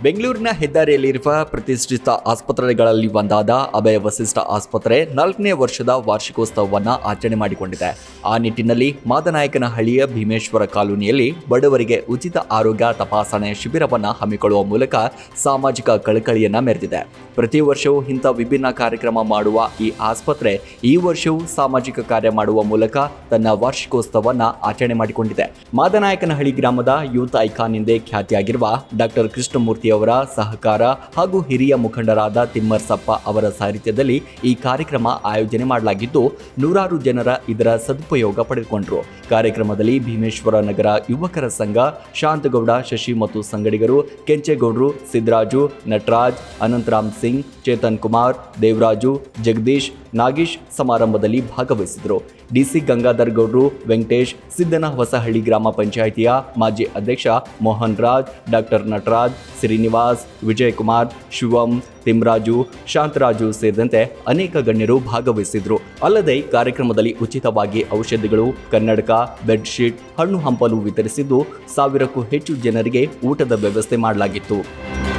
ಬೆಂಗಳೂರಿನ ಹೆದ್ದಾರಿಯಲ್ಲಿರುವ ಪ್ರತಿಷ್ಠಿತ ಆಸ್ಪತ್ರೆಗಳಲ್ಲಿ ಒಂದಾದ ಅಭಯ ವಸಿಷ್ಠ ಆಸ್ಪತ್ರೆ ನಾಲ್ಕನೇ ವರ್ಷದ ವಾರ್ಷಿಕೋತ್ಸವವನ್ನು ಆಚರಣೆ ಮಾಡಿಕೊಂಡಿದೆ ಆ ನಿಟ್ಟಿನಲ್ಲಿ ಮಾದನಾಯಕನಹಳ್ಳಿಯ ಭೀಮೇಶ್ವರ ಕಾಲೋನಿಯಲ್ಲಿ ಬಡವರಿಗೆ ಉಚಿತ ಆರೋಗ್ಯ ತಪಾಸಣೆ ಶಿಬಿರವನ್ನು ಹಮ್ಮಿಕೊಳ್ಳುವ ಮೂಲಕ ಸಾಮಾಜಿಕ ಕಳಕಳಿಯನ್ನ ಮೆರೆದಿದೆ ಪ್ರತಿ ವರ್ಷವೂ ಇಂಥ ವಿಭಿನ್ನ ಕಾರ್ಯಕ್ರಮ ಮಾಡುವ ಈ ಆಸ್ಪತ್ರೆ ಈ ವರ್ಷವೂ ಸಾಮಾಜಿಕ ಕಾರ್ಯ ಮಾಡುವ ಮೂಲಕ ತನ್ನ ವಾರ್ಷಿಕೋತ್ಸವವನ್ನು ಆಚರಣೆ ಮಾಡಿಕೊಂಡಿದೆ ಮಾದನಾಯಕನಹಳ್ಳಿ ಗ್ರಾಮದ ಯೂತ್ ಐಕಾನ್ ಎಂದೇ ಖ್ಯಾತಿಯಾಗಿರುವ ಡಾಕ್ಟರ್ ಕೃಷ್ಣಮೂರ್ತಿ ಅವರ ಸಹಕಾರ ಹಾಗೂ ಹಿರಿಯ ಮುಖಂಡರಾದ ತಿಮ್ಮರ್ಸಪ್ಪ ಅವರ ಸಾಹಿತ್ಯದಲ್ಲಿ ಈ ಕಾರ್ಯಕ್ರಮ ಆಯೋಜನೆ ಮಾಡಲಾಗಿದ್ದು ನೂರಾರು ಜನರ ಇದರ ಸದುಪಯೋಗ ಪಡೆದುಕೊಂಡರು ಕಾರ್ಯಕ್ರಮದಲ್ಲಿ ಭೀಮೇಶ್ವರ ನಗರ ಯುವಕರ ಸಂಘ ಶಾಂತಗೌಡ ಶಶಿ ಮತ್ತು ಸಂಗಡಿಗರು ಕೆಂಚೇಗೌಡರು ಸಿದ್ದರಾಜು ನಟರಾಜ್ ಅನಂತರಾಮ್ ಸಿಂಗ್ ಚೇತನ್ ಕುಮಾರ್ ದೇವರಾಜು ಜಗದೀಶ್ ನಾಗೇಶ್ ಸಮಾರಂಭದಲ್ಲಿ ಭಾಗವಹಿಸಿದರು ಡಿಸಿ ಗಂಗಾಧರ್ ಗೌಡ್ರು ವೆಂಕಟೇಶ್ ಸಿದ್ದನ ಹೊಸಹಳ್ಳಿ ಗ್ರಾಮ ಪಂಚಾಯಿತಿಯ ಮಾಜಿ ಅಧ್ಯಕ್ಷ ಮೋಹನ್ ರಾಜ್ ಡಾಕ್ಟರ್ ನಟರಾಜ್ ಶ್ರೀನಿವಾಸ್ ವಿಜಯಕುಮಾರ್ ಶಿವಂ ತಿಮ್ರಾಜು ಶಾಂತರಾಜು ಸೇರಿದಂತೆ ಅನೇಕ ಗಣ್ಯರು ಭಾಗವಹಿಸಿದ್ರು ಅಲ್ಲದೆ ಕಾರ್ಯಕ್ರಮದಲ್ಲಿ ಉಚಿತವಾಗಿ ಔಷಧಿಗಳು ಕನ್ನಡಕ ಬೆಡ್ಶೀಟ್ ಹಣ್ಣು ಹಂಪಲು ವಿತರಿಸಿದ್ದು ಸಾವಿರಕ್ಕೂ ಹೆಚ್ಚು ಜನರಿಗೆ ಊಟದ ವ್ಯವಸ್ಥೆ ಮಾಡಲಾಗಿತ್ತು